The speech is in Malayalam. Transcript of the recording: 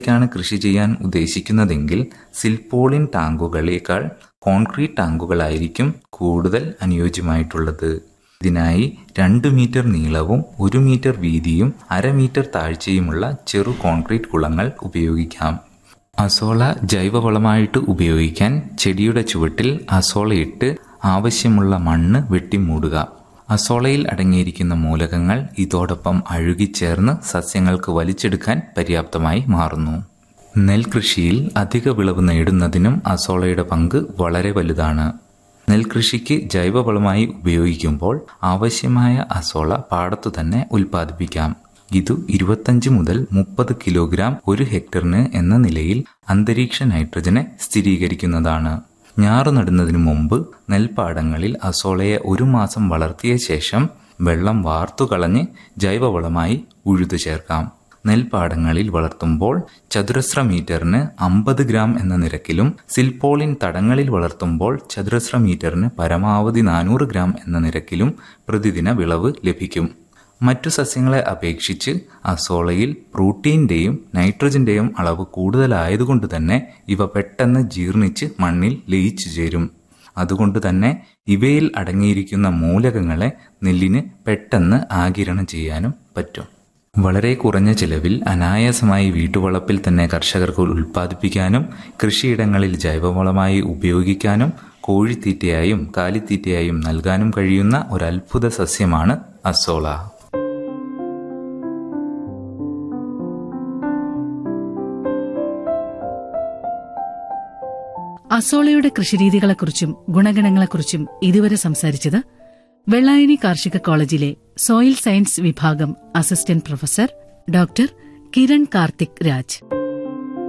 ാണ് കൃഷി ചെയ്യാൻ ഉദ്ദേശിക്കുന്നതെങ്കിൽ സിൽപോളിൻ ടാങ്കുകളേക്കാൾ കോൺക്രീറ്റ് ടാങ്കുകളായിരിക്കും കൂടുതൽ അനുയോജ്യമായിട്ടുള്ളത് ഇതിനായി രണ്ട് മീറ്റർ നീളവും ഒരു മീറ്റർ വീതിയും അര മീറ്റർ താഴ്ചയുമുള്ള ചെറു കോൺക്രീറ്റ് കുളങ്ങൾ ഉപയോഗിക്കാം അസോള ജൈവവളമായിട്ട് ഉപയോഗിക്കാൻ ചെടിയുടെ ചുവട്ടിൽ അസോളയിട്ട് ആവശ്യമുള്ള മണ്ണ് വെട്ടിമൂടുക അസോളയിൽ അടങ്ങിയിരിക്കുന്ന മൂലകങ്ങൾ ഇതോടൊപ്പം അഴുകിച്ചേർന്ന് സസ്യങ്ങൾക്ക് വലിച്ചെടുക്കാൻ പര്യാപ്തമായി മാറുന്നു നെൽകൃഷിയിൽ അധിക വിളവ് നേടുന്നതിനും അസോളയുടെ പങ്ക് വളരെ വലുതാണ് നെൽകൃഷിക്ക് ജൈവവളമായി ഉപയോഗിക്കുമ്പോൾ ആവശ്യമായ അസോള പാടത്തു തന്നെ ഉൽപ്പാദിപ്പിക്കാം ഇത് ഇരുപത്തഞ്ച് മുതൽ മുപ്പത് കിലോഗ്രാം ഒരു ഹെക്ടറിന് എന്ന നിലയിൽ അന്തരീക്ഷ നൈട്രജനെ സ്ഥിരീകരിക്കുന്നതാണ് ഞാറു നടുന്നതിനു മുമ്പ് നെൽപ്പാടങ്ങളിൽ അസോളയെ ഒരു മാസം വളർത്തിയ ശേഷം വെള്ളം വാർത്തുകളഞ്ഞ് ജൈവവളമായി ഉഴുതു ചേർക്കാം നെൽപ്പാടങ്ങളിൽ വളർത്തുമ്പോൾ ചതുരശ്ര മീറ്ററിന് അമ്പത് ഗ്രാം എന്ന നിരക്കിലും സിൽപോളിൻ തടങ്ങളിൽ വളർത്തുമ്പോൾ ചതുരശ്ര മീറ്ററിന് പരമാവധി നാനൂറ് ഗ്രാം എന്ന നിരക്കിലും പ്രതിദിന വിളവ് ലഭിക്കും മറ്റു സസ്യങ്ങളെ അപേക്ഷിച്ച് അസോളയിൽ പ്രോട്ടീന്റെയും നൈട്രജന്റെയും അളവ് കൂടുതലായതുകൊണ്ട് തന്നെ ഇവ പെട്ടെന്ന് ജീർണിച്ച് മണ്ണിൽ ലയിച്ചു ചേരും അതുകൊണ്ട് തന്നെ ഇവയിൽ അടങ്ങിയിരിക്കുന്ന മൂലകങ്ങളെ നെല്ലിന് പെട്ടെന്ന് ആകിരണം ചെയ്യാനും പറ്റും വളരെ കുറഞ്ഞ ചിലവിൽ അനായാസമായി വീട്ടുവളപ്പിൽ തന്നെ കർഷകർക്ക് ഉൽപ്പാദിപ്പിക്കാനും കൃഷിയിടങ്ങളിൽ ജൈവവളമായി ഉപയോഗിക്കാനും കോഴിത്തീറ്റയായും കാലിത്തീറ്റയായും നൽകാനും കഴിയുന്ന ഒരു അത്ഭുത സസ്യമാണ് അസോള അസോളയുടെ കൃഷിരീതികളെക്കുറിച്ചും ഗുണഗണങ്ങളെക്കുറിച്ചും ഇതുവരെ സംസാരിച്ചത് വെള്ളായണി കാർഷിക കോളേജിലെ സോയിൽ സയൻസ് വിഭാഗം assistant professor doctor Kiran Karthik Raj